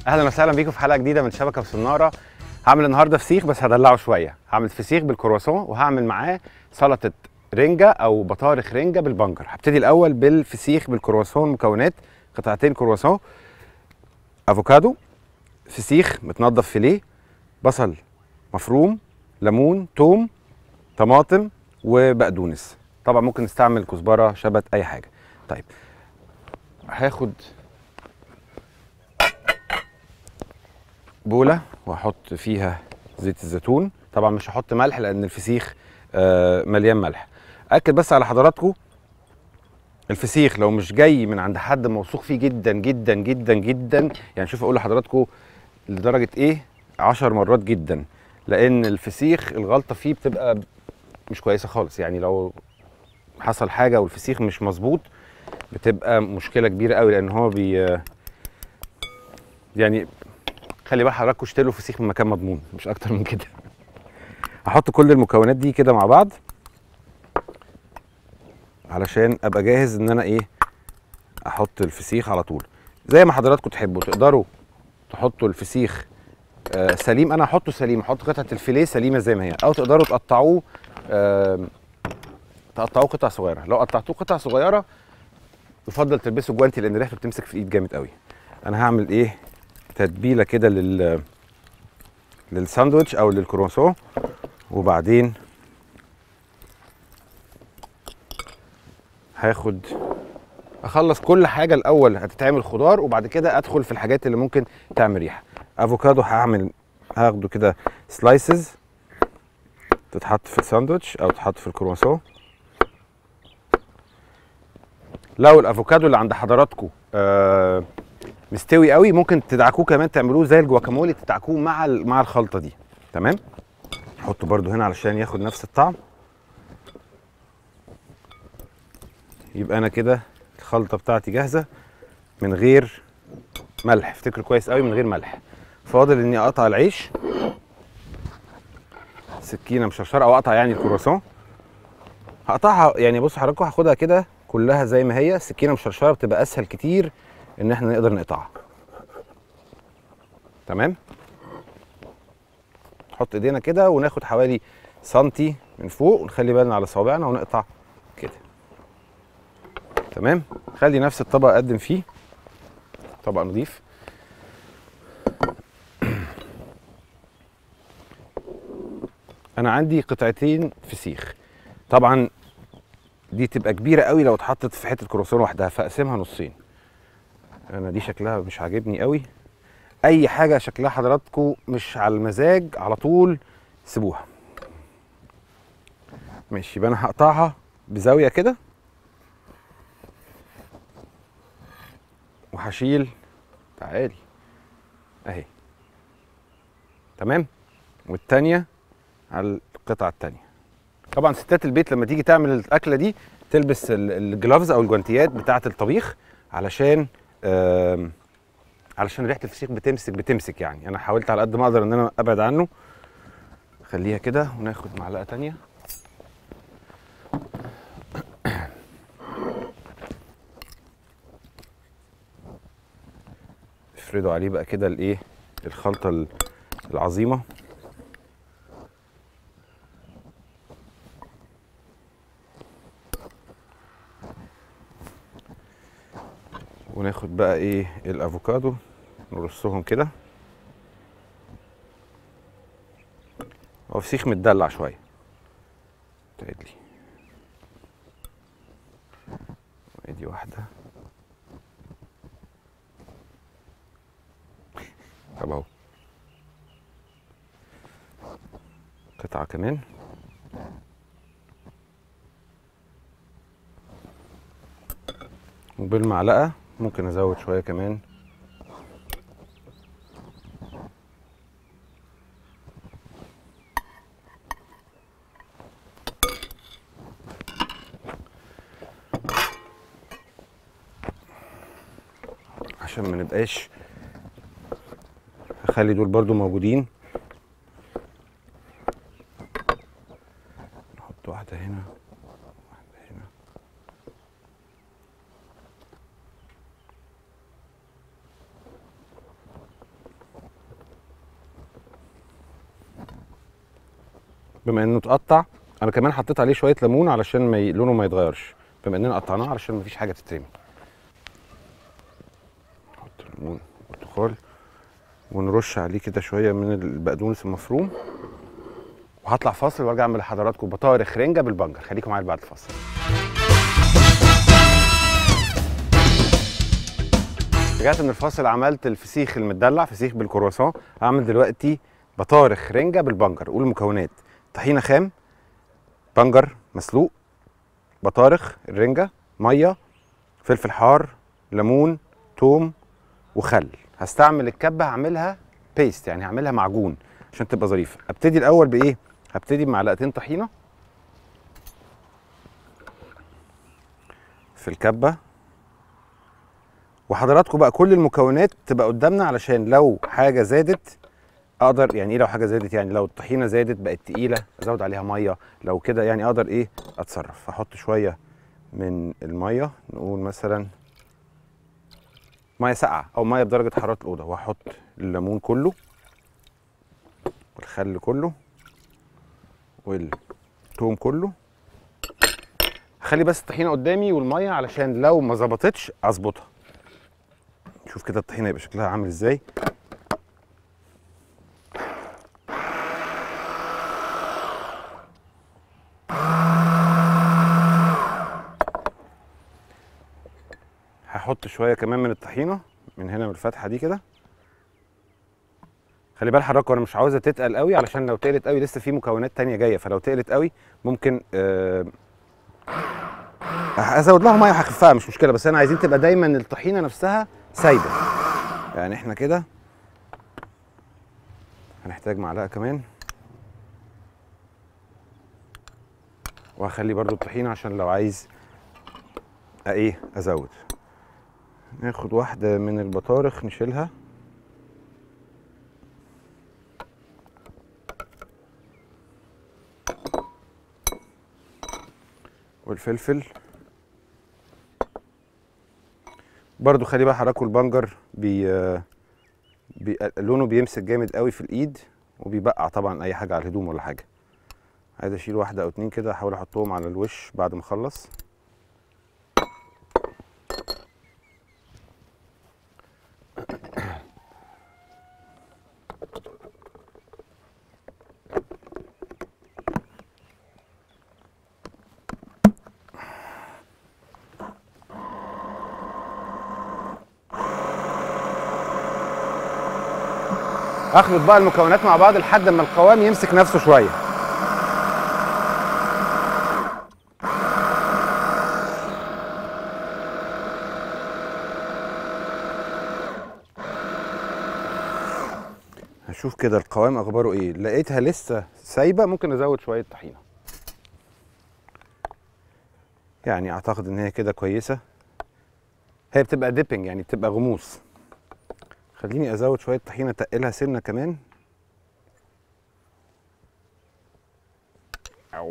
اهلا وسهلا بيكم في حلقه جديده من شبكه وصناره هعمل النهارده فسيخ بس هدلعه شويه هعمل فسيخ بالكرواسون وهعمل معاه سلطه رنجه او بطارخ رنجه بالبنجر هبتدي الاول بالفسيخ بالكرواسون مكونات قطعتين كرواسون افوكادو فسيخ متنضف فيليه بصل مفروم ليمون توم طماطم وبقدونس طبعا ممكن نستعمل كزبره شبت اي حاجه طيب هاخد بوله واحط فيها زيت الزيتون طبعا مش هحط ملح لان الفسيخ آه، مليان ملح اكد بس على حضراتكم الفسيخ لو مش جاي من عند حد موثوق فيه جدا جدا جدا جدا يعني شوف اقول لحضراتكم لدرجه ايه عشر مرات جدا لان الفسيخ الغلطه فيه بتبقى مش كويسه خالص يعني لو حصل حاجه والفسيخ مش مظبوط بتبقى مشكله كبيره قوي لان هو بي يعني خلي بقى حضراتكم اشتروا فسيخ من مكان مضمون مش اكتر من كده هحط كل المكونات دي كده مع بعض علشان ابقى جاهز ان انا ايه احط الفسيخ على طول زي ما حضراتكم تحبوا تقدروا تحطوا الفسيخ آه سليم انا هحطه سليم احط قطعه الفيليه سليمه زي ما هي او تقدروا تقطعوه آه تقطعوه قطع صغيره لو قطعتوه قطع صغيره يفضل تلبسوا جوانتي لان ريحته بتمسك في الايد جامد قوي انا هعمل ايه تتبيله كده لل للساندوتش او للكرواسون وبعدين هاخد اخلص كل حاجه الاول هتتعمل خضار وبعد كده ادخل في الحاجات اللي ممكن تعمل ريحه افوكادو هعمل هاخده كده سلايسز تتحط في الساندوتش او تتحط في الكرواسون لو الافوكادو اللي عند حضراتكم آه مستوي قوي ممكن تدعكوه كمان تعملوه زي الجواكامولي تدعكوه مع ال- مع الخلطه دي تمام احطه برده هنا علشان ياخد نفس الطعم يبقى انا كده الخلطه بتاعتي جاهزه من غير ملح افتكروا كويس قوي من غير ملح فاضل اني اقطع العيش سكينه مشرشره او اقطع يعني الكرواسون هقطعها يعني بصوا حضراتكم هاخدها كده كلها زي ما هي السكينه مشرشره بتبقى اسهل كتير ان احنا نقدر نقطعها تمام نحط ايدينا كده وناخد حوالي سنتي من فوق ونخلي بالنا على صوابعنا ونقطع كده تمام خلي نفس الطبق اقدم فيه طبق نظيف انا عندي قطعتين فسيخ طبعا دي تبقى كبيره قوي لو اتحطت في حته كرواسون لوحدها فاقسمها نصين انا دي شكلها مش عاجبني قوي اي حاجه شكلها حضراتكم مش على المزاج على طول سيبوها ماشي يبقى انا هقطعها بزاويه كده وهشيل تعالي اهي تمام والتانيه على القطعه التانيه طبعا ستات البيت لما تيجي تعمل الاكله دي تلبس ال- الجلافز او الجوانتيات بتاعه الطبيخ علشان آم، علشان ريحه الفسيخ بتمسك بتمسك يعني انا حاولت على قد ما اقدر ان انا ابعد عنه خليها كده وناخد معلقه تانية افردوا عليه بقى كده الايه الخلطه ال- العظيمه وناخد بقى ايه الافوكادو نرصهم كده هو فسيخ متدلع شويه تعدلي ادي واحده طب اهو قطعه كمان وبالمعلقه ممكن ازود شويه كمان عشان ما نبقاش هخلي دول برضو موجودين نحط واحدة هنا واحدة هنا بما انه اتقطع انا كمان حطيت عليه شويه ليمون علشان ما ي... لونه ما يتغيرش بما اننا قطعناه علشان مفيش حاجه تترمي نحط ليمون برتقال ونرش عليه كده شويه من البقدونس المفروم وهطلع فاصل وارجع اعمل لحضراتكم بطارخ رنجه بالبنجر خليكم معايا بعد الفاصل رجعت من الفاصل عملت الفسيخ المدلع فسيخ بالكرواسون هعمل دلوقتي بطارخ رنجه بالبنجر قول المكونات طحينه خام بنجر مسلوق بطارخ الرنجه ميه فلفل حار ليمون توم وخل هستعمل الكبه هعملها بيست يعني هعملها معجون عشان تبقى ظريفه ابتدي الاول بايه هبتدي بمعلقتين طحينه في الكبه وحضراتكم بقى كل المكونات تبقى قدامنا علشان لو حاجه زادت اقدر يعني ايه لو حاجه زادت يعني لو الطحينه زادت بقت تقيله ازود عليها ميه لو كده يعني اقدر ايه اتصرف احط شويه من الميه نقول مثلا ميه ساقعه او ميه بدرجه حراره الاوضه واحط الليمون كله والخل كله والثوم كله هخلي بس الطحينه قدامي والميه علشان لو ما ظبطتش اظبطها شوف كده الطحينه يبقى شكلها عامل ازاي هحط شويه كمان من الطحينه من هنا من الفتحه دي كده خلي بال حضرتك وانا مش عاوزها تتقل قوي علشان لو تقلت قوي لسه في مكونات تانية جايه فلو تقلت قوي ممكن آه ازود لها ميه وهخفها مش مشكله بس انا عايزين تبقى دايما الطحينه نفسها سايبه يعني احنا كده هنحتاج معلقه كمان وهخلي برضو الطحينه عشان لو عايز ايه ازود ناخد واحده من البطارخ نشيلها والفلفل برضو خلي بقى حضراتكم البنجر بي... بي... لونه بيمسك جامد قوي في الايد وبيبقع طبعا اي حاجه على الهدوم ولا حاجه عايز اشيل واحده او اتنين كده احاول احطهم على الوش بعد ما اخلص اخلط بقى المكونات مع بعض لحد ما القوام يمسك نفسه شويه هشوف كده القوام اخباره ايه لقيتها لسه سايبه ممكن ازود شويه طحينه يعني اعتقد ان هي كده كويسه هي بتبقى ديبنج يعني بتبقى غموس خليني ازود شويه طحينه تقلها سنه كمان أو.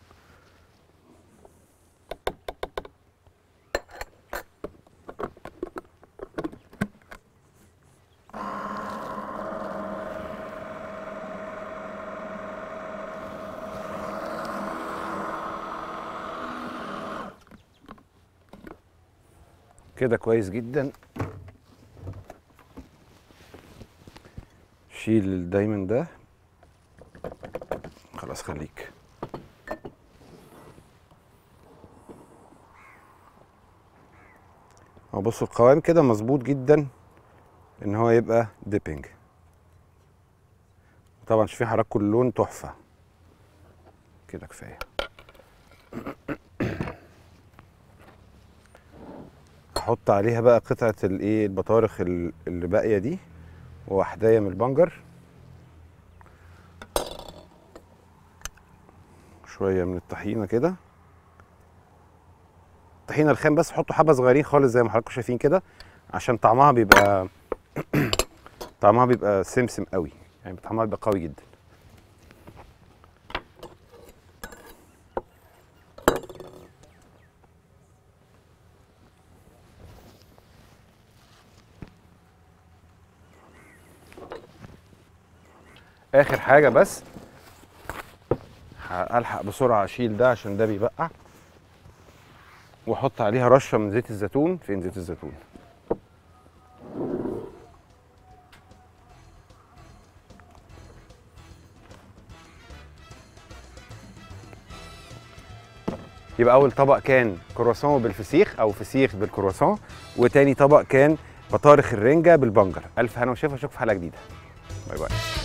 كده كويس جدا شيل دايما ده خلاص خليك اهو بصوا القوام كده مظبوط جدا ان هو يبقى ديبنج طبعا شايفين حضراتكم اللون تحفه كده كفايه احط عليها بقى قطعه الايه البطارخ اللي باقيه دي وواحدايه من البنجر شويه من الطحينه كده الطحينه الخام بس حطوا حبه صغيرين خالص زي ما حضراتكم شايفين كده عشان طعمها بيبقى طعمها بيبقى سمسم قوي يعني طعمها بيبقى قوي جدا اخر حاجه بس الحق بسرعه اشيل ده عشان ده بيبقع واحط عليها رشه من زيت الزيتون فين زيت الزيتون يبقى اول طبق كان كرواسون بالفسيخ او فسيخ بالكرواسون وتاني طبق كان بطارخ الرنجه بالبنجر الف هنا وشفا اشوفكم في حلقه جديده باي باي